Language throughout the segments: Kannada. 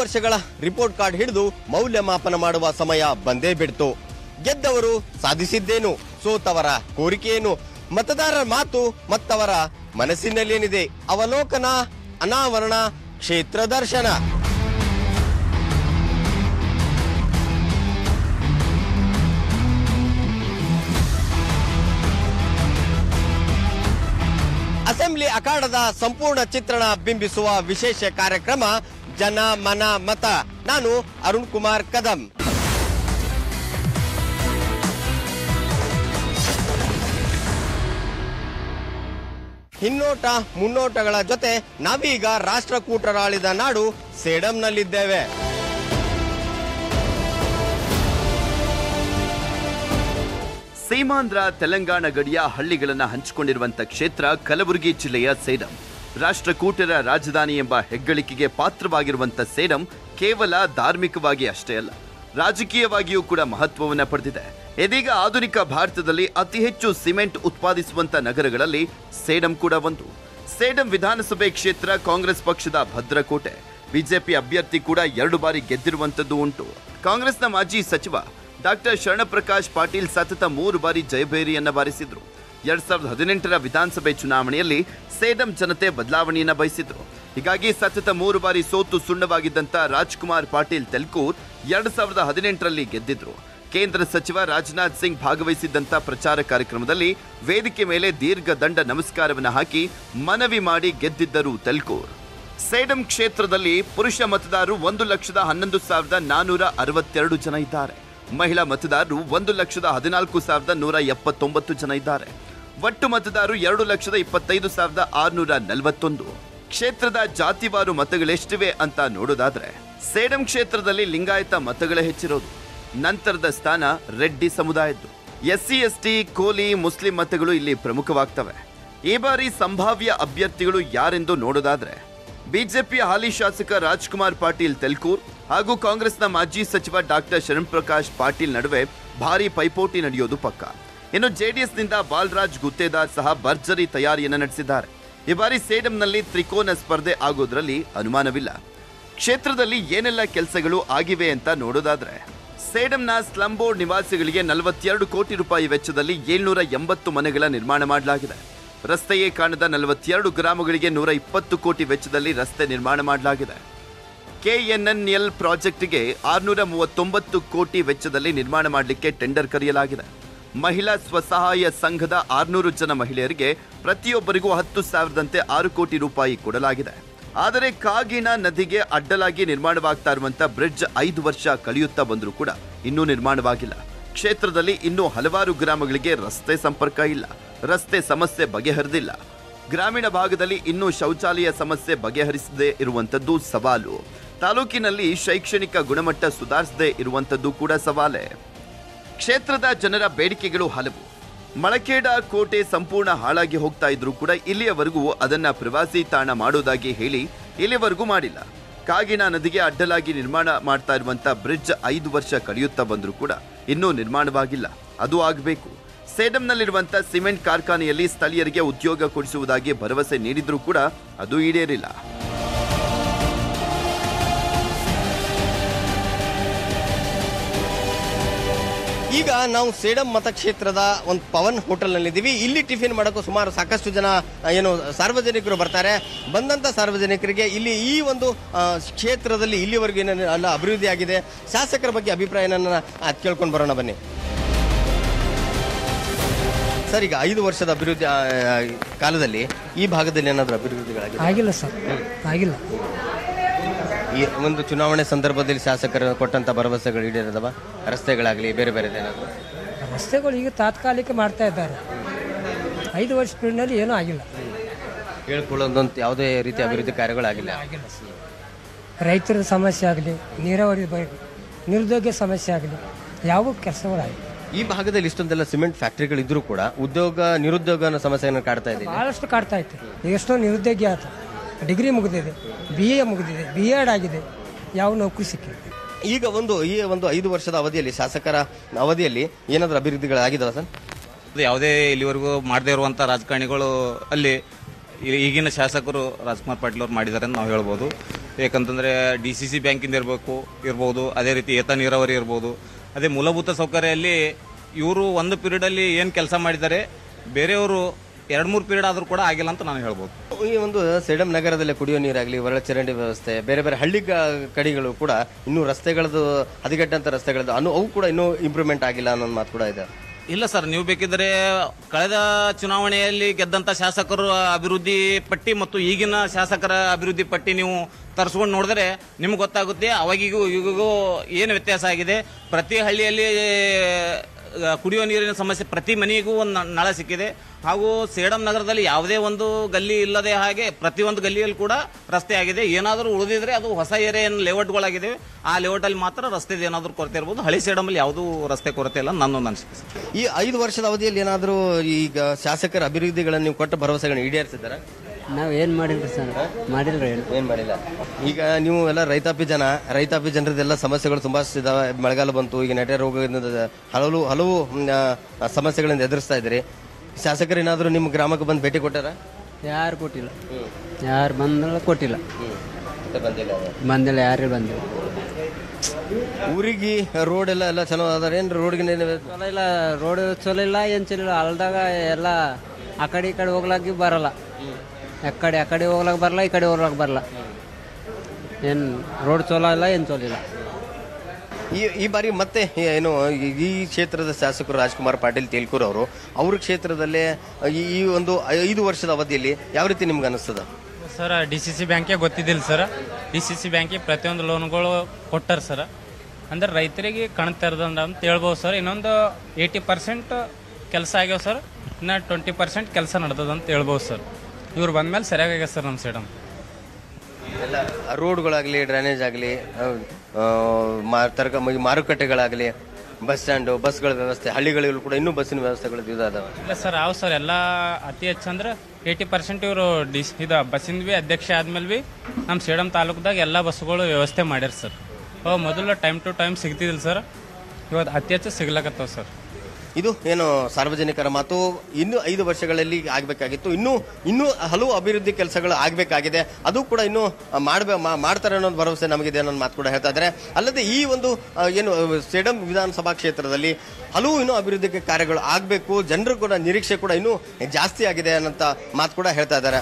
ವರ್ಷಗಳ ರಿಪೋರ್ಟ್ ಕಾರ್ಡ್ ಹಿಡಿದು ಮೌಲ್ಯಮಾಪನ ಮಾಡುವ ಸಮಯ ಬಂದೇ ಬಿಡ್ತು ಗೆದ್ದವರು ಸಾಧಿಸಿದ್ದೇನು ಸೋತವರ ಕೋರಿಕೆಯೇನು ಮತದಾರರ ಮಾತು ಮತ್ತವರ ಮನಸ್ಸಿನಲ್ಲೇನಿದೆ ಅವಲೋಕನ ಅನಾವರಣ ಕ್ಷೇತ್ರ ದರ್ಶನ ಅಸೆಂಬ್ಲಿ ಅಖಾಡದ ಸಂಪೂರ್ಣ ಚಿತ್ರಣ ಬಿಂಬಿಸುವ ವಿಶೇಷ ಕಾರ್ಯಕ್ರಮ ಜನ ಮನ ಮತ ನಾನು ಅರುಣ್ ಕುಮಾರ್ ಕದಂ ಹಿನ್ನೋಟ ಮುನ್ನೋಟಗಳ ಜೊತೆ ನಾವೀಗ ರಾಷ್ಟ್ರಕೂಟರಾಳಿದ ನಾಡು ಸೇಡಂನಲ್ಲಿದ್ದೇವೆ ಸೀಮಾಂಧ್ರ ತೆಲಂಗಾಣ ಗಡಿಯ ಹಳ್ಳಿಗಳನ್ನ ಹಂಚಿಕೊಂಡಿರುವಂತ ಕ್ಷೇತ್ರ ಕಲಬುರಗಿ ಜಿಲ್ಲೆಯ ಸೇಡಂ ರಾಷ್ಟ್ರಕೂಟರ ರಾಜಧಾನಿ ಎಂಬ ಹೆಗ್ಗಳಿಕೆಗೆ ಪಾತ್ರವಾಗಿರುವಂತ ಸೇಡಂ ಕೇವಲ ಧಾರ್ಮಿಕವಾಗಿ ಅಷ್ಟೇ ಅಲ್ಲ ರಾಜಕೀಯವಾಗಿಯೂ ಕೂಡ ಮಹತ್ವವನ್ನ ಪಡೆದಿದೆ ಇದೀಗ ಆಧುನಿಕ ಭಾರತದಲ್ಲಿ ಅತಿ ಹೆಚ್ಚು ಸಿಮೆಂಟ್ ಉತ್ಪಾದಿಸುವಂತ ನಗರಗಳಲ್ಲಿ ಸೇಡಂ ಕೂಡ ಒಂದು ಸೇಡಂ ವಿಧಾನಸಭೆ ಕ್ಷೇತ್ರ ಕಾಂಗ್ರೆಸ್ ಪಕ್ಷದ ಭದ್ರಕೋಟೆ ಬಿಜೆಪಿ ಅಭ್ಯರ್ಥಿ ಕೂಡ ಎರಡು ಬಾರಿ ಗೆದ್ದಿರುವಂತದ್ದು ಉಂಟು ಕಾಂಗ್ರೆಸ್ನ ಮಾಜಿ ಸಚಿವ ಡಾಕ್ಟರ್ ಶರಣಪ್ರಕಾಶ್ ಪಾಟೀಲ್ ಸತತ ಮೂರು ಬಾರಿ ಜಯಭೇರಿಯನ್ನ ಬಾರಿಸಿದ್ರು ಎರಡ್ ಸಾವಿರದ ಹದಿನೆಂಟರ ವಿಧಾನಸಭೆ ಚುನಾವಣೆಯಲ್ಲಿ ಸೇಡಂ ಜನತೆ ಬದಲಾವಣೆಯನ್ನ ಬಯಸಿದ್ರು ಹೀಗಾಗಿ ಸತತ ಮೂರು ಬಾರಿ ಸೋತು ಸುಣ್ಣವಾಗಿದ್ದಂತ ರಾಜ್ಕುಮಾರ್ ಪಾಟೀಲ್ ತೆಲ್ಕೂರ್ ಎರಡ್ ಸಾವಿರದ ಹದಿನೆಂಟರಲ್ಲಿ ಗೆದ್ದಿದ್ರು ಕೇಂದ್ರ ಸಚಿವ ರಾಜನಾಥ್ ಸಿಂಗ್ ಭಾಗವಹಿಸಿದ್ದಂತ ಪ್ರಚಾರ ಕಾರ್ಯಕ್ರಮದಲ್ಲಿ ವೇದಿಕೆ ಮೇಲೆ ದೀರ್ಘ ದಂಡ ನಮಸ್ಕಾರವನ್ನ ಹಾಕಿ ಮನವಿ ಮಾಡಿ ಗೆದ್ದಿದ್ದರು ತೆಲ್ಕೂರ್ ಸೇಡಂ ಕ್ಷೇತ್ರದಲ್ಲಿ ಪುರುಷ ಮತದಾರರು ಒಂದು ಲಕ್ಷದ ಹನ್ನೊಂದು ಸಾವಿರದ ನಾನೂರ ಅರವತ್ತೆರಡು ಜನ ಇದ್ದಾರೆ ಮಹಿಳಾ ಮತದಾರರು ಒಂದು ಲಕ್ಷದ ಹದಿನಾಲ್ಕು ಸಾವಿರದ ನೂರ ಎಪ್ಪತ್ತೊಂಬತ್ತು ಜನ ಇದ್ದಾರೆ ಒಟ್ಟು ಮತದಾರರು ಎರಡು ಲಕ್ಷದ ಇಪ್ಪತ್ತೈದು ಸಾವಿರದ ಆರುನೂರ ನಲವತ್ತೊಂದು ಕ್ಷೇತ್ರದ ಜಾತಿವಾರು ಮತಗಳೆಷ್ಟಿವೆ ಅಂತ ನೋಡೋದಾದ್ರೆ ಸೇಡಂ ಕ್ಷೇತ್ರದಲ್ಲಿ ಲಿಂಗಾಯತ ಮತಗಳೇ ಹೆಚ್ಚಿರೋದು ನಂತರದ ಸ್ಥಾನ ರೆಡ್ಡಿ ಸಮುದಾಯದ್ದು ಎಸ್ಸಿ ಎಸ್ಟಿ ಕೋಲಿ ಮುಸ್ಲಿಂ ಮತಗಳು ಇಲ್ಲಿ ಪ್ರಮುಖವಾಗ್ತವೆ ಈ ಬಾರಿ ಸಂಭಾವ್ಯ ಅಭ್ಯರ್ಥಿಗಳು ಯಾರೆಂದು ನೋಡೋದಾದ್ರೆ ಬಿಜೆಪಿಯ ಹಾಲಿ ಶಾಸಕ ರಾಜ್ಕುಮಾರ್ ಪಾಟೀಲ್ ತೆಲ್ಕೂರ್ ಹಾಗೂ ಕಾಂಗ್ರೆಸ್ನ ಮಾಜಿ ಸಚಿವ ಡಾಕ್ಟರ್ ಶರಣ್ ಪಾಟೀಲ್ ನಡುವೆ ಭಾರಿ ಪೈಪೋಟಿ ನಡೆಯೋದು ಪಕ್ಕ ಇನ್ನು ಜೆಡಿಎಸ್ನಿಂದ ಬಾಲರಾಜ್ ಗುತ್ತೇದಾರ್ ಸಹ ಭರ್ಜರಿ ತಯಾರಿಯನ್ನು ನಡೆಸಿದ್ದಾರೆ ಈ ಬಾರಿ ಸೇಡಂನಲ್ಲಿ ತ್ರಿಕೋನ ಸ್ಪರ್ಧೆ ಆಗೋದ್ರಲ್ಲಿ ಅನುಮಾನವಿಲ್ಲ ಕ್ಷೇತ್ರದಲ್ಲಿ ಏನೆಲ್ಲ ಕೆಲಸಗಳು ಆಗಿವೆ ಅಂತ ನೋಡೋದಾದ್ರೆ ಸೇಡಂನ ಸ್ಲಂ ಬೋರ್ಡ್ ನಿವಾಸಿಗಳಿಗೆ ನಲವತ್ತೆರಡು ಕೋಟಿ ರೂಪಾಯಿ ವೆಚ್ಚದಲ್ಲಿ ಏಳ್ನೂರ ಎಂಬತ್ತು ಮನೆಗಳ ನಿರ್ಮಾಣ ಮಾಡಲಾಗಿದೆ ರಸ್ತೆಯೇ ಕಾಣದ ನಲವತ್ತೆರಡು ಗ್ರಾಮಗಳಿಗೆ ನೂರ ಇಪ್ಪತ್ತು ಕೋಟಿ ವೆಚ್ಚದಲ್ಲಿ ರಸ್ತೆ ನಿರ್ಮಾಣ ಮಾಡಲಾಗಿದೆ ಕೆಎನ್ಎನ್ಎಲ್ ಪ್ರಾಜೆಕ್ಟ್ಗೆ ಆರ್ನೂರ ಮೂವತ್ತೊಂಬತ್ತು ಕೋಟಿ ವೆಚ್ಚದಲ್ಲಿ ನಿರ್ಮಾಣ ಮಾಡಲಿಕ್ಕೆ ಟೆಂಡರ್ ಕರೆಯಲಾಗಿದೆ ಮಹಿಳಾ ಸ್ವಸಹಾಯ ಸಂಘದ ಆರ್ನೂರು ಜನ ಮಹಿಳೆಯರಿಗೆ ಪ್ರತಿಯೊಬ್ಬರಿಗೂ ಹತ್ತು ಸಾವಿರದಂತೆ ಆರು ಕೋಟಿ ರೂಪಾಯಿ ಕೊಡಲಾಗಿದೆ ಆದರೆ ಕಾಗಿನ ನದಿಗೆ ಅಡ್ಡಲಾಗಿ ನಿರ್ಮಾಣವಾಗ್ತಾ ಇರುವಂತ ಬ್ರಿಡ್ಜ್ ಐದು ವರ್ಷ ಕಳೆಯುತ್ತಾ ಬಂದರೂ ಕೂಡ ಇನ್ನೂ ನಿರ್ಮಾಣವಾಗಿಲ್ಲ ಕ್ಷೇತ್ರದಲ್ಲಿ ಇನ್ನೂ ಹಲವಾರು ಗ್ರಾಮಗಳಿಗೆ ರಸ್ತೆ ಸಂಪರ್ಕ ಇಲ್ಲ ರಸ್ತೆ ಸಮಸ್ಯೆ ಬಗೆಹರಿದಿಲ್ಲ ಗ್ರಾಮೀಣ ಭಾಗದಲ್ಲಿ ಇನ್ನೂ ಶೌಚಾಲಯ ಸಮಸ್ಯೆ ಬಗೆಹರಿಸದೇ ಇರುವಂತದ್ದು ಸವಾಲು ತಾಲೂಕಿನಲ್ಲಿ ಶೈಕ್ಷಣಿಕ ಗುಣಮಟ್ಟ ಸುಧಾರಿಸದೇ ಇರುವಂತದ್ದು ಕೂಡ ಸವಾಲೇ ಕ್ಷೇತ್ರದ ಜನರ ಬೇಡಿಕೆಗಳು ಹಲವು ಮಳಕೇಡ ಕೋಟೆ ಸಂಪೂರ್ಣ ಹಾಳಾಗಿ ಹೋಗ್ತಾ ಇದ್ರು ಕೂಡ ಇಲ್ಲಿಯವರೆಗೂ ಅದನ್ನ ಪ್ರವಾಸಿ ತಾಣ ಮಾಡೋದಾಗಿ ಹೇಳಿ ಇಲ್ಲಿವರೆಗೂ ಮಾಡಿಲ್ಲ ಕಾಗಿನ ನದಿಗೆ ಅಡ್ಡಲಾಗಿ ನಿರ್ಮಾಣ ಮಾಡ್ತಾ ಇರುವಂತ ಬ್ರಿಡ್ಜ್ ಐದು ವರ್ಷ ಕಳೆಯುತ್ತಾ ಬಂದರೂ ಕೂಡ ಇನ್ನೂ ನಿರ್ಮಾಣವಾಗಿಲ್ಲ ಅದು ಆಗಬೇಕು ಸೇಡಂನಲ್ಲಿರುವಂತ ಸಿಮೆಂಟ್ ಕಾರ್ಖಾನೆಯಲ್ಲಿ ಸ್ಥಳೀಯರಿಗೆ ಉದ್ಯೋಗ ಕೊಡಿಸುವುದಾಗಿ ಭರವಸೆ ನೀಡಿದ್ರೂ ಕೂಡ ಅದು ಈಡೇರಿಲ್ಲ ಈಗ ನಾವು ಸೇಡಂ ಮತಕ್ಷೇತ್ರದ ಒಂದು ಪವನ್ ಹೋಟೆಲ್ನಲ್ಲಿದ್ದೀವಿ ಇಲ್ಲಿ ಟಿಫಿನ್ ಮಾಡೋಕ್ಕೂ ಸುಮಾರು ಸಾಕಷ್ಟು ಜನ ಆ, ಏನು ಸಾರ್ವಜನಿಕರು ಬರ್ತಾರೆ ಬಂದಂಥ ಸಾರ್ವಜನಿಕರಿಗೆ ಇಲ್ಲಿ ಈ ಒಂದು ಆ, ಕ್ಷೇತ್ರದಲ್ಲಿ ಇಲ್ಲಿವರೆಗೂ ಏನೇನು ಎಲ್ಲ ಅಭಿವೃದ್ಧಿ ಆಗಿದೆ ಶಾಸಕರ ಬಗ್ಗೆ ಅಭಿಪ್ರಾಯನ ಕೇಳ್ಕೊಂಡು ಬರೋಣ ಬನ್ನಿ ಸರ್ ಈಗ ಐದು ವರ್ಷದ ಅಭಿವೃದ್ಧಿ ಆ, ಕಾಲದಲ್ಲಿ ಈ ಭಾಗದಲ್ಲಿ ಏನಾದರೂ ಅಭಿವೃದ್ಧಿಗಳಾಗಿದೆ ಆಗಿಲ್ಲ ಸರ್ ಆಗಿಲ್ಲ ಈ ಒಂದು ಚುನಾವಣೆ ಸಂದರ್ಭದಲ್ಲಿ ಶಾಸಕರು ಕೊಟ್ಟಂತ ಭರವಸೆಗಳು ಈಡೇರಿದವ ರಸ್ತೆಗಳಾಗಲಿ ಬೇರೆ ಬೇರೆ ಏನಾದರೂ ರಸ್ತೆಗಳು ಈಗ ತಾತ್ಕಾಲಿಕ ಮಾಡ್ತಾ ಇದ್ದಾರೆ ಐದು ವರ್ಷ ಪೀರಿಯಡ್ನಲ್ಲಿ ಏನೂ ಆಗಿಲ್ಲ ಹೇಳ್ಕೊಳ್ಳೋದಂತ ಯಾವುದೇ ರೀತಿ ಅಭಿವೃದ್ಧಿ ಕಾರ್ಯಗಳಾಗಿಲ್ಲ ಆಗಿಲ್ಲ ಸರ್ ರೈತರ ಸಮಸ್ಯೆ ಆಗಲಿ ನೀರಾವರಿ ಬ ನಿರುದ್ಯೋಗ ಸಮಸ್ಯೆ ಆಗಲಿ ಯಾವ ಕೆಲಸಗಳಾಗಿಲ್ಲ ಈ ಭಾಗದಲ್ಲಿ ಇಷ್ಟೊಂದೆಲ್ಲ ಸಿಮೆಂಟ್ ಫ್ಯಾಕ್ಟರಿಗಳಿದ್ರೂ ಕೂಡ ಉದ್ಯೋಗ ನಿರುದ್ಯೋಗ ಅನ್ನೋ ಸಮಸ್ಯೆಯನ್ನು ಕಾಡ್ತಾ ಇದೆ ಭಾಳಷ್ಟು ಕಾಡ್ತಾ ಐತೆ ಈಗ ಎಷ್ಟೋ ನಿರುದ್ಯೋಗಿ ಆತ ಡಿಗ್ರಿ ಮುಗಿದಿದೆ ಬಿ ಎ ಮುಗಿದಿದೆ ಬಿ ಎಡ್ ಆಗಿದೆ ಯಾವ ನೌಕರಿ ಸಿಕ್ಕಿಲ್ಲ ಈಗ ಒಂದು ಈ ಒಂದು ಐದು ವರ್ಷದ ಅವಧಿಯಲ್ಲಿ ಶಾಸಕರ ಅವಧಿಯಲ್ಲಿ ಏನಾದರೂ ಅಭಿವೃದ್ಧಿಗಳಾಗಿದಾವ ಸರ್ ಅದು ಯಾವುದೇ ಇಲ್ಲಿವರೆಗೂ ಮಾಡದೇ ಇರುವಂಥ ರಾಜಕಾರಣಿಗಳು ಅಲ್ಲಿ ಈ- ಈಗಿನ ಶಾಸಕರು ರಾಜ್ಕುಮಾರ್ ಪಾಟೀಲ್ ಅವ್ರು ಮಾಡಿದ್ದಾರೆ ಅಂತ ನಾವು ಹೇಳ್ಬೋದು ಯಾಕಂತಂದರೆ ಡಿ ಸಿ ಸಿ ಬ್ಯಾಂಕಿಂದ ಇರಬೇಕು ಇರ್ಬೋದು ಅದೇ ರೀತಿ ಏತ ನೀರಾವರಿ ಇರ್ಬೋದು ಅದೇ ಮೂಲಭೂತ ಸೌಕರ್ಯಲ್ಲಿ ಇವರು ಒಂದು ಪೀರಿಯಡಲ್ಲಿ ಏನು ಕೆಲಸ ಮಾಡಿದ್ದಾರೆ ಬೇರೆಯವರು ಎರಡು ಮೂರು ಪೀರಿಯಡ್ ಆದರೂ ಕೂಡ ಆಗಿಲ್ಲ ಅಂತ ನಾನು ಹೇಳ್ಬೋದು ಈ ಒಂದು ಸೇಡಂ ನಗರದಲ್ಲಿ ಕುಡಿಯೋ ನೀರಾಗಲಿ ಒಳ ಚರಂಡಿ ವ್ಯವಸ್ಥೆ ಬೇರೆ ಬೇರೆ ಹಳ್ಳಿ ಗ- ಕಡೆಗಳು ಕೂಡ ಇನ್ನೂ ರಸ್ತೆಗಳದ್ದು ಹದಿಗೆಟ್ಟಂತ ರಸ್ತೆಗಳದ್ದು ಅನ್ನು ಅವು ಕೂಡ ಇನ್ನೂ ಇಂಪ್ರೂವ್ಮೆಂಟ್ ಆಗಿಲ್ಲ ಅನ್ನೋ ಮಾತು ಕೂಡ ಇದೆ ಇಲ್ಲ ಸರ್ ನೀವು ಬೇಕಿದ್ರೆ ಕಳೆದ ಚುನಾವಣೆಯಲ್ಲಿ ಗೆದ್ದಂತ ಶಾಸಕರು ಅಭಿವೃದ್ಧಿ ಪಟ್ಟಿ ಮತ್ತು ಈಗಿನ ಶಾಸಕರ ಅಭಿವೃದ್ಧಿ ಪಟ್ಟಿ ನೀವು ತರಿಸ್ಕೊಂಡು ನೋಡಿದ್ರೆ ನಿಮ್ಗೆ ಗೊತ್ತಾಗುತ್ತೆ ಅವಾಗಿಗೂ ಈಗಿಗೂ ಏನು ವ್ಯತ್ಯಾಸ ಆಗಿದೆ ಪ್ರತಿ ಹಳ್ಳಿಯಲ್ಲಿ ಆ, ಕುಡಿಯೋ ನೀರಿನ ಸಮಸ್ಯೆ ಪ್ರತಿ ಮನೆಗೂ ಒಂದು ನ- ನಳ ಸಿಕ್ಕಿದೆ ಹಾಗೂ ಸೇಡಂ ನಗರದಲ್ಲಿ ಯಾವುದೇ ಒಂದು ಗಲ್ಲಿ ಇಲ್ಲದೆ ಹಾಗೆ ಪ್ರತಿಯೊಂದು ಗಲ್ಲಿಯಲ್ಲಿ ಕೂಡ ರಸ್ತೆ ಆಗಿದೆ ಏನಾದರೂ ಉಳಿದಿದ್ರೆ ಅದು ಹೊಸ ಏರಿಯಾ ಲೇಔಟ್ಗಳಾಗಿದೆ ಆ ಲೇಔಟಲ್ಲಿ ಮಾತ್ರ ರಸ್ತೆದು ಏನಾದರೂ ಕೊರತೆ ಇರ್ಬೋದು ಹಳಿ ಸೇಡಮಲ್ಲಿ ಯಾವುದೂ ರಸ್ತೆ ಕೊರತೆ ಇಲ್ಲ ನನ್ನೊಂದು ಅನಿಸಿಕೆ ಸರ್ ಈ ಐದು ವರ್ಷದ ಅವಧಿಯಲ್ಲಿ ಏನಾದರೂ ಈಗ ಶಾಸಕರ ಅಭಿವೃದ್ಧಿಗಳನ್ನು ನೀವು ಕೊಟ್ಟ ಭರವಸೆಗಳನ್ನು ಈಡೇರಿಸಿದ್ದಾರೆ ನಾವು ಏನು ಮಾಡಿಲ್ರಿ ಸರ್ ಮಾಡಿಲ್ರಿ ಏನು ಏನ್ ಮಾಡಿಲ್ಲ ಈಗ ನೀವು ಎಲ್ಲ ರೈತಾಪಿ ಜನ ರೈತಾಪಿ ಜನರದೆಲ್ಲ ಸಮಸ್ಯೆಗಳು ತುಂಬಾ ಇದಾವೆ ಮಳೆಗಾಲ ಬಂತು ಈಗ ನೆಟೆ ರೋಗದಿಂದ ಹಲವು ಹಲವು ಮ್, ಆ, ಸಮಸ್ಯೆಗಳಿಂದ ಎದುರಿಸ್ತಾ ಇದ್ದೀರಿ ಶಾಸಕರು ಏನಾದರೂ ನಿಮ್ಮ ಗ್ರಾಮಕ್ಕೆ ಬಂದು ಭೇಟಿ ಕೊಟ್ಟಾರ ಯಾರು ಕೊಟ್ಟಿಲ್ಲ ಯಾರು ಬಂದಲ್ಲ ಕೊಟ್ಟಿಲ್ಲ ಬಂದಿಲ್ಲ ಬಂದಿಲ್ಲ ಯಾರು ಬಂದಿಲ್ಲ ಊರಿಗೆ ರೋಡ್ ಎಲ್ಲ ಎಲ್ಲ ಚಲೋ ಅದಾರ ಏನು ರೋಡ್ಗೆ ಚಲೋ ಇಲ್ಲ ರೋಡ್ ಚಲೋ ಇಲ್ಲ ಏನು ಚಲೋ ಇಲ್ಲ ಅಲ್ದಾಗ ಎಲ್ಲ ಆ ಕಡೆ ಈ ಕಡೆ ಹೋಗ್ಲಾಕಿ ಬರಲ್ಲ ಎಕ್ಕಡೆ ಆ ಕಡೆ ಹೋಗ್ಲಾಕ ಬರಲ್ಲ ಈ ಕಡೆ ಹೋಗ್ಲಾಕ ಬರಲ್ಲ ಏನು ರೋಡ್ ಚಲೋ ಇಲ್ಲ ಏನು ಚಲೋ ಇಲ್ಲ ಈ ಈ ಬಾರಿ ಮತ್ತೆ ಏನು ಈ- ಈ ಕ್ಷೇತ್ರದ ಶಾಸಕರು ರಾಜ್ಕುಮಾರ್ ಪಾಟೀಲ್ ತೇಲ್ಕೂರ್ ಅವರು ಅವ್ರ ಕ್ಷೇತ್ರದಲ್ಲೇ ಈ ಈ ಒಂದು ಐದು ವರ್ಷದ ಅವಧಿಯಲ್ಲಿ ಯಾವ ರೀತಿ ನಿಮ್ಗೆ ಅನಿಸ್ತದ ಸರ್ ಡಿ ಸಿ ಸಿ ಬ್ಯಾಂಕೇ ಗೊತ್ತಿದ್ದಿಲ್ಲ ಸರ್ ಡಿ ಸಿ ಸಿ ಬ್ಯಾಂಕಿಗೆ ಪ್ರತಿಯೊಂದು ಲೋನ್ಗಳು ಕೊಟ್ಟಾರ ಸರ್ ಅಂದ್ರೆ ರೈತರಿಗೆ ಕಣ್ ತೆರೆದಂಡ ಅಂತ ಹೇಳ್ಬೋದು ಸರ್ ಇನ್ನೊಂದು ಏಯ್ಟಿ ಪರ್ಸೆಂಟ್ ಕೆಲಸ ಆಗ್ಯಾವ ಸರ್ ಇನ್ನು ಟ್ವೆಂಟಿ ಪರ್ಸೆಂಟ್ ಕೆಲಸ ನಡೆದದ ಅಂತ ಹೇಳ್ಬೋದು ಸರ್ ಇವ್ರು ಬಂದ್ಮೇಲೆ ಸರಿಯಾಗ್ಯಾವ ಸರ್ ನಮ್ಮ ಸೈಡಮ್ ಎಲ್ಲ ರೋಡ್ಗಳಾಗಲಿ ಡ್ರೈನೇಜ್ ಆಗಲಿ ತರಕ ಮಾರುಕಟ್ಟೆಗಳಾಗಲಿ ಬಸ್ ಸ್ಟ್ಯಾಂಡು ಬಸ್ಗಳ ವ್ಯವಸ್ಥೆ ಹಳ್ಳಿಗಳಿಗೂ ಕೂಡ ಇನ್ನೂ ಬಸ್ಸಿನ ವ್ಯವಸ್ಥೆಗಳು ಇದಾದವ ಇಲ್ಲ ಸರ್ ಅವು ಸರ್ ಎಲ್ಲ ಅತಿ ಹೆಚ್ಚು ಅಂದ್ರೆ ಏಯ್ಟಿ ಪರ್ಸೆಂಟ್ ಇವರು ಡಿಸ್ ಇದು ಬಸ್ಸಿಂದ ಭೀ ಅಧ್ಯಕ್ಷ ಆದ್ಮೇಲೆ ಭೀ ನಮ್ಮ ಸೇಡಮ್ ತಾಲೂಕ್ದಾಗ ಎಲ್ಲ ಬಸ್ಸುಗಳು ವ್ಯವಸ್ಥೆ ಮಾಡ್ಯಾರ ಸರ್ ಅವು ಮೊದಲು ಟೈಮ್ ಟು ಟೈಮ್ ಸಿಗ್ತಿದಿಲ್ಲ ಸರ್ ಇವತ್ತು ಅತಿ ಹೆಚ್ಚು ಸಿಗ್ಲಕತ್ತವ ಸರ್ ಇದು ಏನು ಸಾರ್ವಜನಿಕರ ಮಾತು ಇನ್ನೂ ಐದು ವರ್ಷಗಳಲ್ಲಿ ಆಗಬೇಕಾಗಿತ್ತು ಇನ್ನೂ ಇನ್ನೂ ಹಲವು ಅಭಿವೃದ್ಧಿ ಕೆಲಸಗಳು ಆಗಬೇಕಾಗಿದೆ ಅದು ಕೂಡ ಇನ್ನೂ ಮಾಡಬೇ ಮಾಡ್ತಾರೆ ಅನ್ನೋದು ಭರವಸೆ ನಮಗಿದೆ ಅನ್ನೋ ಮಾತು ಕೂಡ ಹೇಳ್ತಾ ಇದ್ದಾರೆ ಅಲ್ಲದೆ ಈ ಒಂದು ಆ, ಏನು ಸೇಡಂ ವಿಧಾನಸಭಾ ಕ್ಷೇತ್ರದಲ್ಲಿ ಹಲವು ಇನ್ನೂ ಅಭಿವೃದ್ಧಿ ಕಾರ್ಯಗಳು ಆಗಬೇಕು ಜನರು ಕೂಡ ನಿರೀಕ್ಷೆ ಕೂಡ ಇನ್ನೂ ಜಾಸ್ತಿ ಆಗಿದೆ ಅನ್ನೋಂಥ ಮಾತು ಕೂಡ ಹೇಳ್ತಾ ಇದ್ದಾರೆ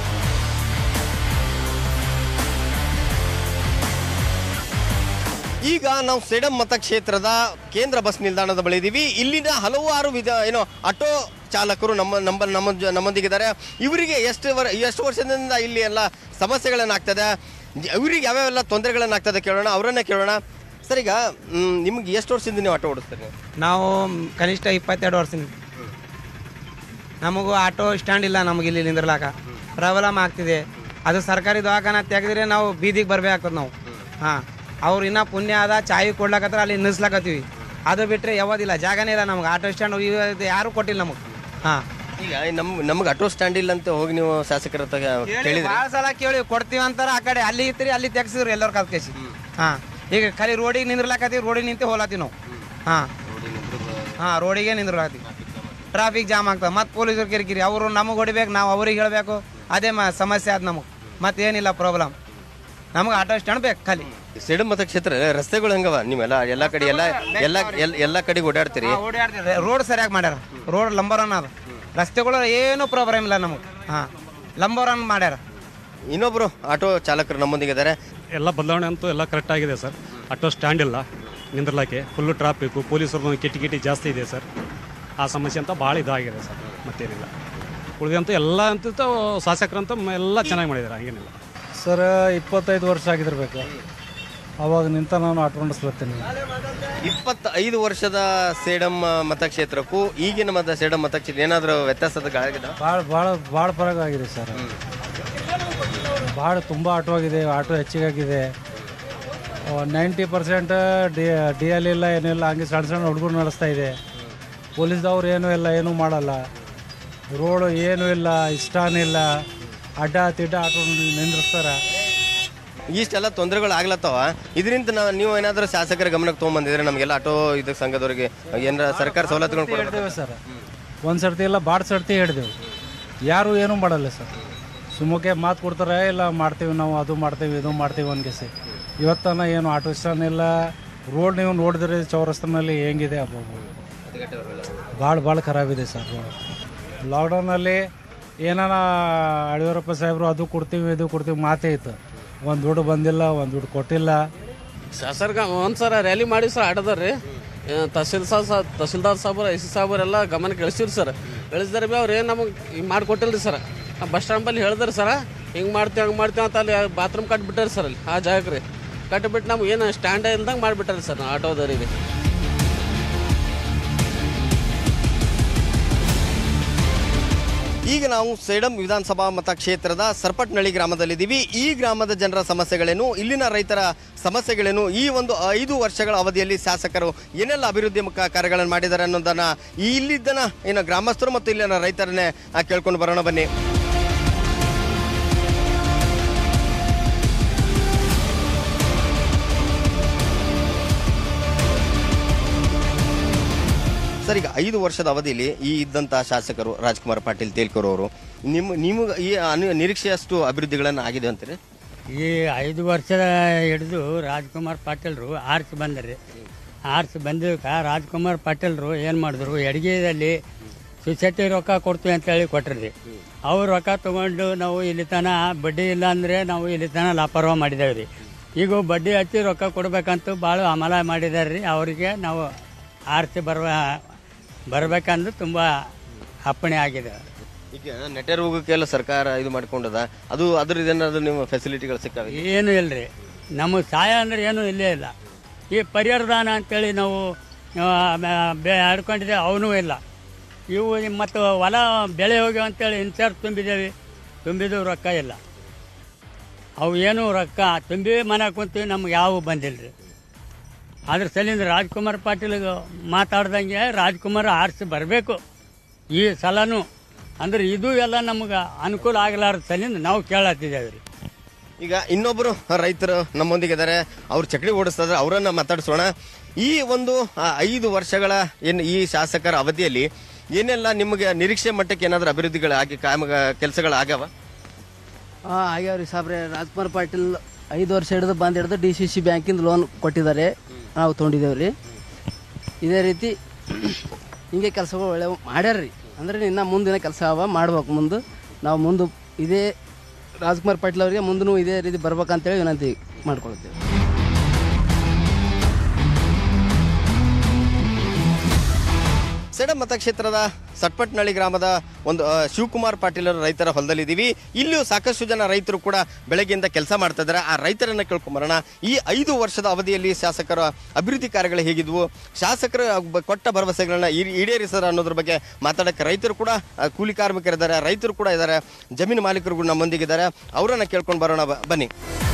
ಈಗ ನಾವು ಸೇಡಂ ಮತಕ್ಷೇತ್ರದ ಕೇಂದ್ರ ಬಸ್ ನಿಲ್ದಾಣದ ಬಳಿ ಇದೀವಿ ಇಲ್ಲಿನ ಹಲವಾರು ವಿಧ ಏನು ಆಟೋ ಚಾಲಕರು ನಮ್ಮ ನಮ್ಮ ನಮ್ಮ ಜ- ನಮ್ಮೊಂದಿಗಿದ್ದಾರೆ ಇವರಿಗೆ ಎಷ್ಟು ವರ್ ಎಷ್ಟು ವರ್ಷದಿಂದ ಇಲ್ಲಿ ಎಲ್ಲ ಸಮಸ್ಯೆಗಳನ್ನಾಗ್ತದೆ ಇವರಿಗೆ ಯಾವ್ಯಾವೆಲ್ಲ ತೊಂದರೆಗಳನ್ನಾಗ್ತದೆ ಕೇಳೋಣ ಅವರನ್ನೇ ಕೇಳೋಣ ಸರ್ ಈಗ ಮ್, ನಿಮ್ಗೆ ಎಷ್ಟು ವರ್ಷದಿಂದ ನೀವು ಆಟೋ ಓಡಿಸ್ತೀರಿ ನಾವು ಕನಿಷ್ಠ ಇಪ್ಪತ್ತೆರಡು ವರ್ಷದಿಂದ ನಮಗೂ ಆಟೋ ಸ್ಟ್ಯಾಂಡ್ ಇಲ್ಲ ನಮಗೆ ಇಲ್ಲಿ ನಿಂದ್ರಲಾಕ ಪ್ರಾಬ್ಲಮ್ ಆಗ್ತಿದೆ ಅದು ಸರ್ಕಾರಿ ದವಾಖಾನ ತೆಗೆದ್ರೆ ನಾವು ಬೀದಿಗೆ ಬರ್ಬೇಕಾಗ್ತದೆ ನಾವು ಹಾಂ ಅವ್ರು ಇನ್ನೂ ಪುಣ್ಯ ಆದ ಚಾಯಿ ಕೊಡ್ಲಾಕತ್ರ ಅಲ್ಲಿ ನಿಲ್ಲಿಸ್ಲಾಕತ್ತೀವಿ ಅದು ಬಿಟ್ಟರೆ ಯಾವ್ದಿಲ್ಲ ಜಾಗನೇ ಇಲ್ಲ ನಮ್ಗೆ ಆಟೋ ಸ್ಟ್ಯಾಂಡ್ ಇವತ್ತು ಯಾರೂ ಕೊಟ್ಟಿಲ್ಲ ನಮಗೆ ಹಾಂ ಈಗ ನಮ್ ನಮ್ಗೆ ಆಟೋ ಸ್ಟ್ಯಾಂಡ್ ಇಲ್ಲ ಅಂತ ಹೋಗಿ ನೀವು ಶಾಸಕರ ಹತ್ರ ಕೇಳಿದ್ರಿ ಭಾಳ ಸಲ ಕೇಳಿ ಕೊಡ್ತೀವಿ ಅಂತಾರ ಆ ಕಡೆ ಅಲ್ಲಿ ಇತ್ರಿ ಅಲ್ಲಿ ತೆಗ್ಸಿದ್ರು ಎಲ್ಲರೂ ಕಲ್ಕೇಸಿ ಹಾಂ ಈಗ ಖಾಲಿ ರೋಡಿಗೆ ನಿಂದ್ರಲಾಕತ್ತೀವಿ ರೋಡಿಗೆ ನಿಂತು ಹೋಲಾತೀವಿ ನಾವು ಹಾಂ ಹಾಂ ರೋಡಿಗೆ ನಿಂದ್ರಲಾಕತ್ತೀವಿ ಟ್ರಾಫಿಕ್ ಜಾಮ್ ಆಗ್ತದೆ ಮತ್ತು ಪೊಲೀಸರು ಕಿರಿಕಿರಿ ಅವರು ನಮಗೆ ಹೊಡಿಬೇಕು ನಾವು ಅವ್ರಿಗೆ ಹೇಳಬೇಕು ಅದೇ ಮ ಸಮಸ್ಯೆ ಆದ ನಮಗೆ ಮತ್ತೇನಿಲ್ಲ ಪ್ರಾಬ್ಲಮ್ ನಮಗೆ ಆಟೋ ಸ್ಟ್ಯಾಂಡ್ ಬೇಕು ಖಾಲಿ ಸೇಡಂ ಮತಕ್ಷೇತ್ರ ರಸ್ತೆಗಳು ಹೆಂಗವ ನೀವೆಲ್ಲ ಎಲ್ಲ ಕಡೆ ಎಲ್ಲ ಎಲ್ಲ ಎಲ್ಲ- ಎಲ್ಲ ಕಡೆಗೆ ಓಡಾಡ್ತೀರಿ ರೋಡ್ ಸರಿಯಾಗಿ ಮಾಡ್ಯಾರ ರೋಡ್ ಲಂಬರ್ ಒನ್ ಅದ ರಸ್ತೆಗಳು ಏನೂ ಪ್ರಾಬ್ಲಮ್ ಇಲ್ಲ ನಮಗೆ ಹಾಂ ಲಂಬರ್ ಒನ್ ಮಾಡ್ಯಾರ ಇನ್ನೊಬ್ರು ಆಟೋ ಚಾಲಕರು ನಮ್ಮೊಂದಿಗಿದ್ದಾರೆ ಎಲ್ಲ ಬದಲಾವಣೆ ಅಂತೂ ಎಲ್ಲ ಕರೆಕ್ಟ್ ಆಗಿದೆ ಸರ್ ಆಟೋ ಸ್ಟ್ಯಾಂಡ್ ಇಲ್ಲ ನಿಂದ್ರಲಾಕೆ ಫುಲ್ಲು ಟ್ರಾಫಿಕ್ಕು ಪೊಲೀಸರು ಕಿಟಿ ಕಿಟಿ ಜಾಸ್ತಿ ಇದೆ ಸರ್ ಆ ಸಮಸ್ಯೆ ಅಂತ ಭಾಳ ಇದಾಗಿದೆ ಸರ್ ಮತ್ತೇನಿಲ್ಲ ಉಳಿದಂತೂ ಎಲ್ಲ ಅಂತ ಶಾಸಕರಂತೂ ಮ- ಎಲ್ಲ ಚೆನ್ನಾಗಿ ಮಾಡಿದ್ದಾರೆ ಹಂಗೇನಿಲ್ಲ ಸರ್ ಇಪ್ಪತ್ತೈದು ವರ್ಷ ಆಗಿರ್ಬೇಕು ಅವಾಗ ನಿಂತ ನಾನು ಆಟೋ ಓಡಿಸ್ಲತ್ತೀನಿ ಇಪ್ಪತ್ತೈದು ವರ್ಷದ ಸೇಡಂ ಮತಕ್ಷೇತ್ರಕ್ಕೂ ಈಗಿನ ಮತ ಸೇಡಂ ಮತಕ್ಷೇತ್ರ ಏನಾದರೂ ವ್ಯತ್ಯಾಸದ ಗಾಳಿದ ಭಾಳ ಭಾಳ ಭಾಳ ಪರಗ ಆಗಿದೆ ಸರ್ ಭಾಳ ತುಂಬ ಆಟೋ ಆಗಿದೆ ಆಟೋ ಹೆಚ್ಚಿಗಾಗಿದೆ ninety percent D D L ಇಲ್ಲ ಏನಿಲ್ಲ ಹಂಗೆ ಸಣ್ಣ ಸಣ್ಣ ಹುಡುಗರು ನಡೆಸ್ತಾ ಇದೆ ಪೊಲೀಸ್ದವ್ರು ಏನೂ ಇಲ್ಲ ಏನೂ ಮಾಡಲ್ಲ ರೋಡು ಏನೂ ಇಲ್ಲ ಇಷ್ಟಾನ ಇಲ್ಲ ಅಡ್ಡ ತಿಡ್ಡ ಆಟೋ ನಿಂದ್ರಿಸ್ತಾರೆ ಇಷ್ಟೆಲ್ಲ ತೊಂದರೆಗಳು ಆಗ್ಲತ್ತವ ಇದರಿಂದ ನಾವು ನೀವು ಏನಾದರೂ ಶಾಸಕರ ಗಮನಕ್ಕೆ ತೊಗೊಂಬಂದಿದ್ರೆ ನಮಗೆಲ್ಲ ಆಟೋ ಇದಕ್ಕೆ ಸಂಘದವರಿಗೆ ಏನಾರ ಸರ್ಕಾರ ಸವಲತ್ತುಗಳು ಕೊಡ್ಬೇಕು ಹೇಳ್ತೇವೆ ಸರ್ ಒಂದು ಸರ್ತಿ ಎಲ್ಲ ಬಾಡ್ ಸರ್ತಿ ಹಿಡ್ದೇವು ಯಾರು ಏನೂ ಮಾಡಲ್ಲ ಸರ್ ಸುಮ್ಮಕ್ಕೆ ಮಾತು ಕೊಡ್ತಾರೆ ಇಲ್ಲ ಮಾಡ್ತೀವಿ ನಾವು ಅದು ಮಾಡ್ತೀವಿ ಇದು ಮಾಡ್ತೀವಿ ಅನ್ಕೇಸಿ ಇವತ್ತನ ಏನು ಆಟೋ ಸ್ಟ್ಯಾಂಡ್ ಇಲ್ಲ ರೋಡ್ ನೀವು ನೋಡಿದ್ರೆ ಚೌರಸ್ತನಲ್ಲಿ ಹೆಂಗಿದೆ ಅಬ್ಬ ಭಾಳ ಭಾಳ ಖರಾಬಿದೆ ಸರ್ ಲಾಕ್ಡೌನಲ್ಲಿ ಏನಾನ ಯಡಿಯೂರಪ್ಪ ಸಾಹೇಬರು ಅದು ಕೊಡ್ತೀವಿ ಇದು ಕೊಡ್ತೀವಿ ಮಾತೇ ಇತ್ತು ಒಂದು ದುಡ್ಡು ಬಂದಿಲ್ಲ ಒಂದು ದುಡ್ಡು ಕೊಟ್ಟಿಲ್ಲ ಶಾಸಕ ಒಂದು ಸರ ರ್ಯಾಲಿ ಮಾಡಿ ಸರ್ ಆಟದಾರ ರೀ ತಹಸೀಲ್ ಸಾ ತಹಸೀಲ್ದಾರ್ ಸಾಬ್ರು ಎಸ್ ಸಿ ಸಾಬ್ರು ಎಲ್ಲ ಗಮನಕ್ಕೆ ಇಳಿಸಿರಿ ಸರ್ ಇಳಿಸಿದಾರೆ ಬಿ ಅವ್ರು ಏನು ನಮಗೆ ಹಿಂಗೆ ಮಾಡಿಕೊಟ್ಟಿಲ್ಲ ರೀ ಸರ್ ಬಸ್ ಸ್ಟ್ಯಾಂಡ್ ಬಲ್ಲಿ ಹೇಳಿದ್ರಿ ಸರ ಹಿಂಗೆ ಮಾಡ್ತೀವಿ ಹಂಗೆ ಮಾಡ್ತೀವಿ ಅಂತ ಅಲ್ಲಿ ಬಾತ್ರೂಮ್ ಕಟ್ಬಿಟ್ಟಾರೆ ಸರ್ ಅಲ್ಲಿ ಆ ಜಾಗಕ್ಕೆ ರೀ ಕಟ್ಬಿಟ್ಟು ನಮ್ಗೆ ಏನು ಸ್ಟ್ಯಾಂಡ್ ಇಲ್ದಂಗೆ ಮಾಡಿಬಿಟ್ಟಾರೆ ಸರ್ ಆಟೋದವರಿಗೆ ಈಗ ನಾವು ಸೇಡಂ ವಿಧಾನಸಭಾ ಮತಕ್ಷೇತ್ರದ ಸರ್ಪಟ್ನಳ್ಳಿ ಗ್ರಾಮದಲ್ಲಿದ್ದೀವಿ ಈ ಗ್ರಾಮದ ಜನರ ಸಮಸ್ಯೆಗಳೇನು ಇಲ್ಲಿನ ರೈತರ ಸಮಸ್ಯೆಗಳೇನು ಈ ಒಂದು ಐದು ವರ್ಷಗಳ ಅವಧಿಯಲ್ಲಿ ಶಾಸಕರು ಏನೆಲ್ಲ ಅಭಿವೃದ್ಧಿ ಮುಖ ಕಾರ್ಯಗಳನ್ನು ಮಾಡಿದ್ದಾರೆ ಅನ್ನೋದನ್ನ ಈ ಇಲ್ಲಿದ್ದನ ಏನು ಗ್ರಾಮಸ್ಥರು ಮತ್ತು ಇಲ್ಲಿನ ರೈತರನ್ನೇ ಆ, ಕೇಳ್ಕೊಂಡು ಬರೋಣ ಬನ್ನಿ ಸರ್ ಈಗ ಐದು ವರ್ಷದ ಅವಧಿಯಲ್ಲಿ ಈ ಇದ್ದಂತಹ ಶಾಸಕರು ರಾಜ್ಕುಮಾರ್ ಪಾಟೀಲ್ ತೇಲ್ಕೂರ್ ಅವರು ನಿಮ್ಮ ನಿಮಗೆ ಈ ಅನು- ನಿರೀಕ್ಷೆಯಷ್ಟು ಅಭಿವೃದ್ಧಿಗಳನ್ನು ಆಗಿದೆ ಅಂತೀರಿ ಈ ಐದು ವರ್ಷದ ಹಿಡಿದು ರಾಜ್ಕುಮಾರ್ ಪಾಟೀಲ್ರು ಆರ್ಸಿ ಬಂದ್ರಿ ಆರ್ಸಿ ಬಂದಿದ್ದಕ್ಕೆ ರಾಜ್ಕುಮಾರ್ ಪಾಟೀಲ್ರು ಏನು ಮಾಡಿದ್ರು ಎಡಗೆದಲ್ಲಿ ಸುಸತಿ ರೊಕ್ಕ ಕೊಡ್ತೀವಿ ಅಂತೇಳಿ ಕೊಟ್ರಿ ಅವ್ರು ರೊಕ್ಕ ತೊಗೊಂಡು ನಾವು ಇಲ್ಲಿ ತನ ಬಡ್ಡಿ ಇಲ್ಲ ಅಂದರೆ ನಾವು ಇಲ್ಲಿ ತನ ಲಾಪರ್ವ ಮಾಡಿದ್ದೇವೆ ರೀ ಈಗ ಬಡ್ಡಿ ಹಚ್ಚಿ ರೊಕ್ಕ ಕೊಡ್ಬೇಕಂತ ಭಾಳ ಅಮಲ ಮಾಡಿದ್ದಾರೆ ರೀ ಅವರಿಗೆ ನಾವು ಆರ್ಸಿ ಬರುವ ಬರಬೇಕಂದು ತುಂಬ ಅಪ್ಪಣೆ ಆಗಿದೆ ಈಗ ನೆಟ್ಟೆರುವುಗೆಲ್ಲ ಸರ್ಕಾರ ಇದು ಮಾಡ್ಕೊಂಡದ ಅದು ಅದ್ರ ಏನಾದ್ರು ನಿಮ್ಮ ಫೆಸಿಲಿಟಿಗಳು ಸಿಕ್ಕಾವೆ ಏನು ಇಲ್ರಿ ನಮಗೆ ಸಹಾಯ ಅಂದ್ರೆ ಏನು ಇಲ್ಲೇ ಇಲ್ಲ ಈ ಪರಿಹಾರದಾನ ಅಂತೇಳಿ ನಾವು ಆ, ಮ- ಬೆ ಆಡ್ಕೊಂಡಿದ್ದೆ ಅವನೂ ಇಲ್ಲ ಇವು ಮತ್ತು ಹೊಲ ಬೆಳೆ ಹೋಗ್ಯಾವ ಅಂತೇಳಿ ಇನ್ಚಾರ್ಜ್ ತುಂಬಿದ್ದೇವೆ ತುಂಬಿದ್ದು ರೊಕ್ಕ ಇಲ್ಲ ಅವು ಏನು ರೊಕ್ಕ ತುಂಬಿ ಮನೆ ಕುಂತೀವಿ ನಮ್ಗೆ ಯಾವ ಬಂದಿಲ್ಲ ರೀ ಅದ್ರ ಸಲಿಂದ ರಾಜ್ಕುಮಾರ್ ಪಾಟೀಲ್ಗೆ ಮಾತಾಡ್ದಂಗೆ ರಾಜ್ಕುಮಾರ್ ಆರಿಸಿ ಬರಬೇಕು ಈ ಸಲನೂ ಅಂದ್ರೆ ಇದು ಎಲ್ಲ ನಮ್ಗೆ ಅನುಕೂಲ ಆಗಲಾರ್ದ ಸಲಿಂದ ನಾವು ಕೇಳತ್ತಿದ್ದೇವೆ ರೀ ಈಗ ಇನ್ನೊಬ್ಬರು ರೈತರು ನಮ್ಮೊಂದಿಗೆ ಇದ್ದಾರೆ ಅವ್ರು ಚಕಡಿ ಓಡಿಸ್ತಾರೆ ಅವರನ್ನ ಮಾತಾಡಿಸೋಣ ಈ ಒಂದು ಆ, ಐದು ವರ್ಷಗಳ ಏನು ಈ ಶಾಸಕರ ಅವಧಿಯಲ್ಲಿ ಏನೆಲ್ಲ ನಿಮಗೆ ನಿರೀಕ್ಷೆ ಮಟ್ಟಕ್ಕೆ ಏನಾದರೂ ಅಭಿವೃದ್ಧಿಗಳಾಗಿ ಕಾಮ ಕೆಲಸಗಳಾಗವ ಹಾಂ ಆಗ್ಯಾವ್ರಿ ಸಾಬ್ರೆ ರಾಜ್ಕುಮಾರ್ ಪಾಟೀಲ್ ಐದು ವರ್ಷ ಹಿಡಿದು ಬಂದು ಹಿಡಿದು ಡಿ ಸಿ ಸಿ ಬ್ಯಾಂಕಿಂದ ಲೋನ್ ಕೊಟ್ಟಿದ್ದಾರೆ ನಾವು ತೊಗೊಂಡಿದ್ದೇವೆ ರೀ ಇದೇ ರೀತಿ ಹಿಂಗೆ ಕೆಲಸಗಳು ಒಳ್ಳೆ ಮಾಡ್ಯಾರ್ರಿ ಅಂದ್ರೆ ಇನ್ನು ಮುಂದಿನ ಕೆಲಸ ಅವ ಮಾಡ್ಬೇಕು ಮುಂದೆ ನಾವು ಮುಂದೆ ಇದೇ ರಾಜ್ಕುಮಾರ್ ಪಾಟೀಲ್ ಅವರಿಗೆ ಮುಂದೂ ಇದೇ ರೀತಿ ಬರ್ಬೇಕಂತೇಳಿ ವಿನಂತಿ ಮಾಡ್ಕೊಳ್ತೇವೆ ಸೇಡಂ ಮತಕ್ಷೇತ್ರದ ಸಟ್ಪಟ್ನಳ್ಳಿ ಗ್ರಾಮದ ಒಂದು ಆ, ಶಿವಕುಮಾರ್ ಪಾಟೀಲ್ ಅವರ ರೈತರ ಹೊಲದಲ್ಲಿದ್ದೀವಿ ಇಲ್ಲಿಯೂ ಸಾಕಷ್ಟು ಜನ ರೈತರು ಕೂಡ ಬೆಳಗ್ಗೆಯಿಂದ ಕೆಲಸ ಮಾಡ್ತಾ ಇದ್ದಾರೆ ಆ ರೈತರನ್ನ ಕೇಳ್ಕೊಂಬರೋಣ ಈ ಐದು ವರ್ಷದ ಅವಧಿಯಲ್ಲಿ ಶಾಸಕರ ಅಭಿವೃದ್ಧಿ ಕಾರ್ಯಗಳು ಹೇಗಿದ್ವು ಶಾಸಕರು ಬ- ಕೊಟ್ಟ ಭರವಸೆಗಳನ್ನ ಈಡೇ- ಈಡೇರಿಸಿದಾರೆ ಅನ್ನೋದ್ರ ಬಗ್ಗೆ ಮಾತಾಡಕ್ಕೆ ರೈತರು ಕೂಡ ಆ, ಕೂಲಿ ಕಾರ್ಮಿಕರಿದ್ದಾರೆ ರೈತರು ಕೂಡ ಇದ್ದಾರೆ ಜಮೀನು ಮಾಲೀಕರು ಕೂಡ ನಮ್ಮೊಂದಿಗಿದ್ದಾರೆ ಅವರನ್ನ ಕೇಳ್ಕೊಂಡು ಬರೋಣ ಬ- ಬನ್ನಿ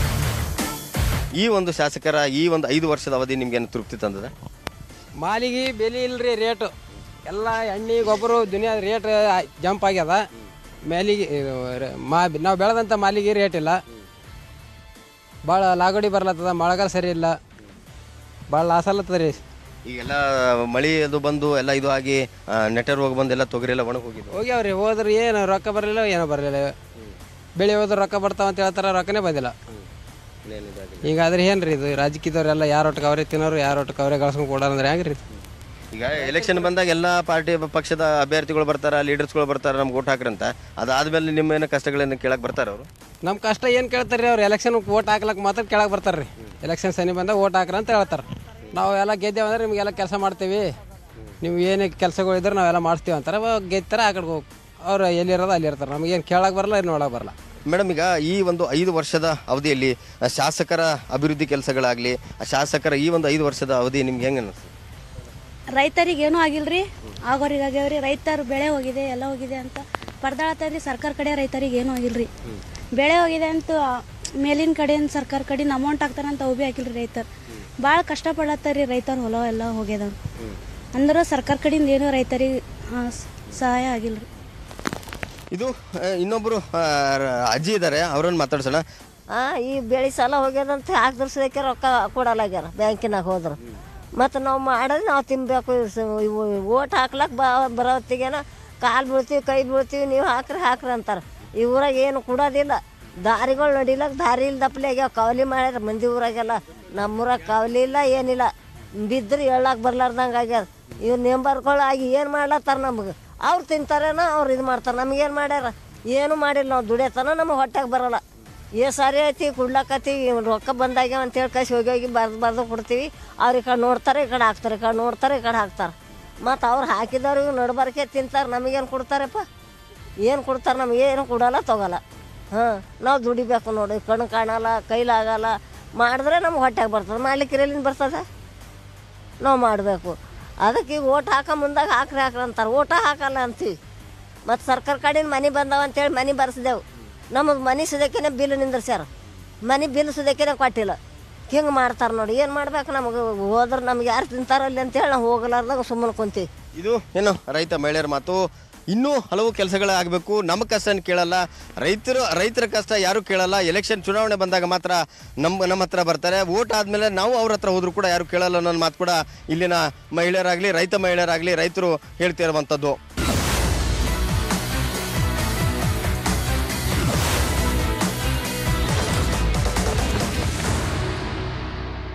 ಈ ಒಂದು ಶಾಸಕರ ಈ ಒಂದು ಐದು ವರ್ಷದ ಅವಧಿ ನಿಮ್ಗೆ ತೃಪ್ತಿ ತಂದದ ಮಾಲಿಗೆ ಬೆಲೆ ಇಲ್ರಿ ರೇಟು ಎಲ್ಲ ಎಣ್ಣೆ ಗೊಬ್ಬರ ದುನಿಯಾ ರೇಟ್ ಜಂಪ್ ಆಗ್ಯದ ಮೇಲಿಗೆ ಇದು ರ- ಮಾ ನಾವು ಬೆಳೆದಂಥ ಮಾಲಿಗೆ ರೇಟ್ ಇಲ್ಲ ಭಾಳ ಲಾಗಡಿ ಬರ್ಲತ್ತದ ಮಳೆಗಾಲ ಸರಿ ಇಲ್ಲ ಭಾಳ ಲಾಸ್ ಅಲ್ಲತ್ತದ ರೀ ಈಗೆಲ್ಲ ಮಳಿ ಅದು ಬಂದು ಎಲ್ಲ ಇದು ಆಗಿ ನೆಟರ್ ಹೋಗಿ ಬಂದು ಎಲ್ಲ ತೊಗರಿ ಎಲ್ಲ ಒಣಗಿ ಹೋಗಿದ್ದು ಹೋಗ್ಯಾವ್ರಿ ಹೋದ್ರೆ ಏನು ರೊಕ್ಕ ಬರಲಿಲ್ಲ ಏನೋ ಬರಲಿಲ್ಲ ಬೆಳೆ ಹೋದ್ರೆ ರೊಕ್ಕ ಬರ್ತಾವ ಅಂತ ಹೇಳ್ತಾರ ರೊಕ್ಕನೇ ಬಂದಿಲ್ಲ ಹಿಂಗಾದ್ರೆ ಏನ್ರಿ ಇದು ರಾಜಕೀಯದವ್ರೆಲ್ಲ ಯಾರ ಒಟ್ಟಿಗೆ ಅವರೇ ತಿನ್ನೋರು ಯಾರ ಒಟ್ಟಿಗೆ ಅವರೇ ಗಳಿಸ್ಕೊಂಡು ಕೊಡೋರು ಅಂದ್ರೆ ಹೆಂಗ್ರಿ ಇದು? ಈಗ ಎಲೆಕ್ಷನ್ ಬಂದಾಗ ಎಲ್ಲ ಪಾರ್ಟಿ ಪಕ್ಷದ ಅಭ್ಯರ್ಥಿಗಳು ಬರ್ತಾರ ಲೀಡರ್ಸ್ಗಳು ಬರ್ತಾರ ನಮ್ಗೆ ಓಟ್ ಹಾಕ್ರಂತ ಅದಾದ್ಮೇಲೆ ನಿಮ್ಮ ಏನೋ ಕಷ್ಟಗಳನ್ನ ಕೇಳಕ್ ಬರ್ತಾರ ಅವರು ನಮ್ಮ ಕಷ್ಟ ಏನು ಕೇಳ್ತಾರೆ ರೀ ಅವ್ರು ಎಲೆಕ್ಷನ್ ಓಟ್ ಹಾಕ್ಲಕ್ಕೆ ಮಾತ್ರ ಕೆಳಗೆ ಬರ್ತಾರೆ ರೀ ಎಲೆಕ್ಷನ್ ಸನಿ ಬಂದಾಗ ಓಟ್ ಹಾಕ್ರ ಅಂತ ಹೇಳ್ತಾರೆ ನಾವು ಎಲ್ಲ ಗೆದ್ದೇವೆ ಅಂದ್ರೆ ನಿಮಗೆಲ್ಲ ಕೆಲಸ ಮಾಡ್ತೀವಿ ನೀವು ಏನೇ ಕೆಲಸಗಳು ಇದ್ರೆ ನಾವೆಲ್ಲ ಮಾಡಿಸ್ತೀವಿ ಅಂತಾರೆ ಅವಾಗ ಗೆದ್ತಾರೆ ಆ ಕಡೆ ಹೋಗಿ ಅವ್ರು ಎಲ್ಲಿರೋದು ಅಲ್ಲಿ ಇರ್ತಾರೆ ನಮಗೇನು ಕೇಳಕ್ಕೆ ಬರಲ್ಲ ಏನು ನೋಡಕ್ಕೆ ಬರಲ್ಲ ಮೇಡಮ್ ಈಗ ಈ ಒಂದು ಐದು ವರ್ಷದ ಅವಧಿಯಲ್ಲಿ ಆ, ಶಾಸಕರ ಅಭಿವೃದ್ಧಿ ಕೆಲಸಗಳಾಗ್ಲಿ ಆ ಶಾಸಕರ ಈ ಒಂದು ಐದು ವರ್ಷದ ಅವಧಿ ನಿಮ್ಗೆ ಹೆಂಗ ಅನಿಸ್ತು ರೈತರಿಗೆ ಏನೂ ಆಗಿಲ್ರಿ ಆಗೋರಿಗೆ ಆಗ್ಯಾವ್ರಿ ರೈತರು ಬೆಳೆ ಹೋಗಿದೆ ಎಲ್ಲ ಹೋಗಿದೆ ಅಂತ ಪರದಾಡತ್ತೈತ್ರಿ ಸರ್ಕಾರ ಕಡೆ ರೈತರಿಗೆ ಏನೂ ಆಗಿಲ್ರಿ ಬೆಳೆ ಹೋಗಿದೆ ಅಂತ ಆ, ಮೇಲಿನ ಕಡೆಯಿಂದ ಸರ್ಕಾರ ಕಡೆಯಿಂದ ಅಮೌಂಟ್ ಹಾಕ್ತಾರಂತ ಅವು ಭೀ ಹಾಕಿಲ್ರಿ ರೈತರು ಭಾಳ ಕಷ್ಟಪಡತ್ತಾರ್ರಿ ರೈತರು ಹೊಲ ಎಲ್ಲ ಹೋಗ್ಯದವ್ ಅಂದ್ರೆ ಸರ್ಕಾರ ಕಡೆಯಿಂದ ಏನೂ ರೈತರಿಗೆ ಆ, ಸ- ಸಹಾಯ ಆಗಿಲ್ರಿ ಇದು ಆ, ಇನ್ನೊಬ್ರು ಆ, ರ- ಅಜ್ಜಿ ಇದ್ದಾರೆ ಅವ್ರನ್ನ ಮಾತಾಡ್ಸೋಣ ಆ ಈ ಬೆಳೆ ಸಾಲ ಹೋಗ್ಯದಂತ ಹಾಕ್ದಿರ್ಸೋದಕ್ಕೆ ರೊಕ್ಕ ಕೊಡಲಾಗ್ಯಾರ ಬ್ಯಾಂಕಿನಾಗ ಹೋದ್ರೆ ಮತ್ತು ನಾವು ಮಾಡೋದು ನಾವು ತಿನ್ಬೇಕು ಓಟ್ ಹಾಕ್ಲಕ್ಕೆ ಬ ಬರೋತ್ತಿಗೇನ ಕಾಲು ಬೀಳ್ತೀವಿ ಕೈ ಬೀಳ್ತೀವಿ ನೀವು ಹಾಕ್ರಿ ಹಾಕ್ರಿ ಅಂತಾರೆ ಈ ಊರಾಗ ಏನು ಕೊಡೋದಿಲ್ಲ ದಾರಿಗಳು ನಡಿಲಕ್ಕ ದಾರಿ ಇಲ್ದಪ್ಲೆ ಆಗ್ಯಾವ ಕಾವಲಿ ಮಾಡ್ಯಾರ ಮಂದಿ ಊರಾಗೆಲ್ಲ ನಮ್ಮೂರಾಗ ಕಾವಲಿ ಇಲ್ಲ ಏನಿಲ್ಲ ಬಿದ್ದರೆ ಹೇಳಕ್ಕೆ ಬರ್ಲಾರ್ದಂಗೆ ಆಗ್ಯಾದ ಇವ್ ನೆಂಬರ್ಗಳು ಆಗಿ ಏನು ಮಾಡ್ಲತ್ತಾರ ನಮಗೆ ಅವ್ರು ತಿಂತಾರೇನೋ ಅವ್ರು ಇದು ಮಾಡ್ತಾರೆ ನಮಗೇನು ಮಾಡ್ಯಾರ ಏನು ಮಾಡಿಲ್ಲ ನಾವು ದುಡಿಯತನ ನಮಗೆ ಹೊಟ್ಟೆಗೆ ಬರಲ್ಲ ಏ ಸಾರಿ ಐತಿ ಕುಡ್ಲಕತ್ತೀವಿ ರೊಕ್ಕ ಬಂದಾಗ್ಯಾವ ಅಂತೇಳಿ ಕಸಿ ಹೋಗಿ ಹೋಗಿ ಬರ್ದು ಬರ್ದು ಕೊಡ್ತೀವಿ ಅವ್ರು ಈ ಕಡೆ ನೋಡ್ತಾರೆ ಈ ಕಡೆ ಹಾಕ್ತಾರೆ ಈ ಕಡೆ ನೋಡ್ತಾರೆ ಈ ಕಡೆ ಹಾಕ್ತಾರೆ ಮತ್ತು ಅವ್ರು ಹಾಕಿದವ್ರಿಗೆ ನಡ್ಬರ್ಕೆ ತಿಂತಾರೆ ನಮಗೇನು ಕೊಡ್ತಾರಪ್ಪ ಏನು ಕೊಡ್ತಾರೆ ನಮಗೆ ಏನು ಕೊಡಲ್ಲ ತೊಗೊಲ್ಲ ಹಾಂ ನಾವು ದುಡಿಬೇಕು ನೋಡಿ ಕಣ್ಣು ಕಾಣಲ್ಲ ಕೈಲಾಗಲ್ಲ ಮಾಡಿದ್ರೆ ನಮ್ಗೆ ಹೊಟ್ಟೆಗೆ ಬರ್ತದೆ ಮಾಡ್ಲಿಕ್ಕೆ ಎಲ್ಲಿಂದ ಬರ್ತದೆ ನಾವು ಮಾಡಬೇಕು ಅದಕ್ಕೆ ಈಗ ಓಟ್ ಹಾಕೋ ಮುಂದಾಗ ಹಾಕ್ರಿ ಹಾಕ್ರಿ ಅಂತಾರೆ ಓಟ ಹಾಕಲ್ಲ ಅಂತೀವಿ ಮತ್ತು ಸರ್ಕಾರ ಕಡೆಯಿಂದ ಮನೆ ಬಂದಾವ ಅಂತೇಳಿ ಮನೆ ಬರ್ಸಿದೆವು ನಮಗೆ ಮನೆ ಸುದಕ್ಕೇನೆ ಬಿಲ್ ನಿಂದ್ರಸ್ಯಾರ ಮನೆ ಬಿಲ್ ಸುದಕ್ಕೇನೆ ಕೊಟ್ಟಿಲ್ಲ ಹಿಂಗೆ ಮಾಡ್ತಾರೆ ನೋಡಿ ಏನು ಮಾಡ್ಬೇಕು ನಮಗೆ ಹೋದ್ರೆ ನಮ್ಗೆ ಯಾರು ತಿಂತಾರಲ್ಲಿ ಅಂತೇಳಿ ನಾವು ಹೋಗಲಾರ್ದಾಗ ಸುಮ್ಮನೆ ಕುಂತೀವಿ ಇದು ಏನು ರೈತ ಮಹಿಳೆಯರ ಮಾತು ಇನ್ನೂ ಹಲವು ಕೆಲಸಗಳಾಗಬೇಕು ನಮ್ಮ ಕಷ್ಟ ಕೇಳಲ್ಲ ರೈತರು ರೈತರ ಕಷ್ಟ ಯಾರು ಕೇಳಲ್ಲ ಎಲೆಕ್ಷನ್ ಚುನಾವಣೆ ಬಂದಾಗ ಮಾತ್ರ ನಮ್ಮ ನಮ್ಮ ಹತ್ರ ಬರ್ತಾರೆ ವೋಟ್ ಆದಮೇಲೆ ನಾವು ಅವ್ರ ಹತ್ರ ಹೋದ್ರು ಕೂಡ ಯಾರು ಕೇಳಲ್ಲ ಅನ್ನೋ ಮಾತು ಕೂಡ ಇಲ್ಲಿನ ಮಹಿಳೆಯರಾಗಲಿ ರೈತ ಮಹಿಳೆಯರಾಗಲಿ ರೈತರು ಹೇಳ್ತಿರುವಂಥದ್ದು